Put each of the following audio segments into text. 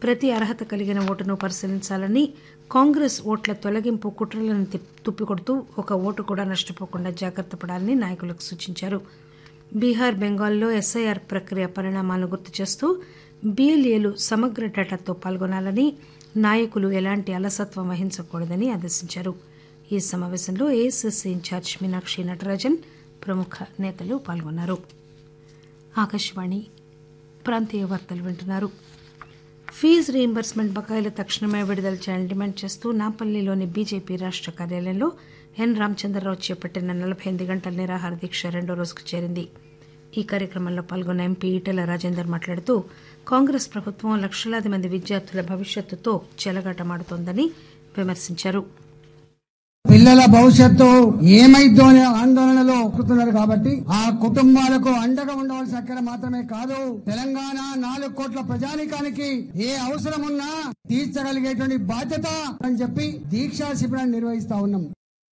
ప్రతి అర్హత కలిగిన ఓటును పరిశీలించాలని కాంగ్రెస్ ఓట్ల తొలగింపు కుట్రలను తుప్పికొడుతూ ఒక ఓటు కూడా నష్టపోకుండా జాగ్రత్త పడాలని నాయకులకు సూచించారు బీహార్ బెంగాల్లో ఎస్ఐఆర్ ప్రక్రియ పరిణామాలను గుర్తు చేస్తూ బీఎల్ఏలు సమగ్ర డేటాతో పాల్గొనాలని నాయకులు ఎలాంటి అలసత్వం వహించకూడదని ఆదేశించారు ఈ సమావేశంలో ఏఐసిసి ఇన్ఛార్జ్ మీనాక్షి నటరాజన్ ప్రముఖ నేతలు పాల్గొన్నారు ఆకాశవాణి ప్రాంతీయ వార్తలు వింటున్నారు ఫీజు రీయింబర్స్మెంట్ బకాయిలు తక్షణమే విడుదల చేయాలని డిమాండ్ చేస్తూ నాపల్లిలోని బీజేపీ రాష్ట కార్యాలయంలో ఎన్ రామచంద్రరావు చేపట్టిన నలభై ఎనిమిది గంటల నిరాహార దీక్ష రెండో రోజుకు చేరింది ఈ కార్యక్రమంలో పాల్గొన్న ఎంపీ ఈటెల రాజేందర్ మాట్లాడుతూ కాంగ్రెస్ ప్రభుత్వం లక్షలాది మంది విద్యార్థుల భవిష్యత్తుతో చెలగాటమాడుతోందని విమర్శించారు పిల్లల భవిష్యత్తు ఏమైద్దో అనే ఆందోళనలో ఒక్కుతున్నారు కాబట్టి ఆ కుటుంబాలకు అండగా ఉండవలసిన అక్కడ మాత్రమే కాదు తెలంగాణ నాలుగు కోట్ల ప్రజానికానికి ఏ అవసరం ఉన్నా తీర్చగలిగేటువంటి బాధ్యత అని చెప్పి దీక్షా శిబిరాన్ని నిర్వహిస్తా ఉన్నాం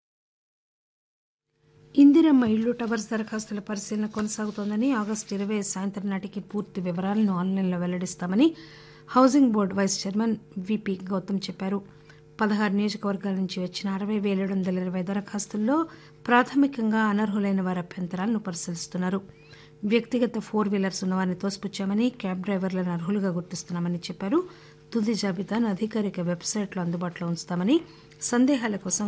ఇందిరమ్మ ఇళ్లు టవర్స్ దరఖాస్తుల పరిశీలన కొనసాగుతోందని ఆగస్టు ఇరవై సాయంత్రం నాటికి పూర్తి వివరాలను ఆన్లైన్లో వెల్లడిస్తామని housing board vice chairman VP Gautam చెప్పారు పదహారు నియోజకవర్గాల నుంచి వచ్చిన అరవై వేల ఏడు వందల ఇరవై దరఖాస్తుల్లో ప్రాథమికంగా అనర్హులైన వారి అభ్యంతరాలను పరిశీలిస్తున్నారు వ్యక్తిగత ఫోర్ వీలర్స్ ఉన్నవారిని తోసిపుచ్చామని క్యాబ్ డ్రైవర్లను అర్హులుగా గుర్తిస్తున్నామని చెప్పారు తుది జాబితాను అధికారిక వెబ్సైట్లో అందుబాటులో ఉంచుతామని సందేహాల కోసం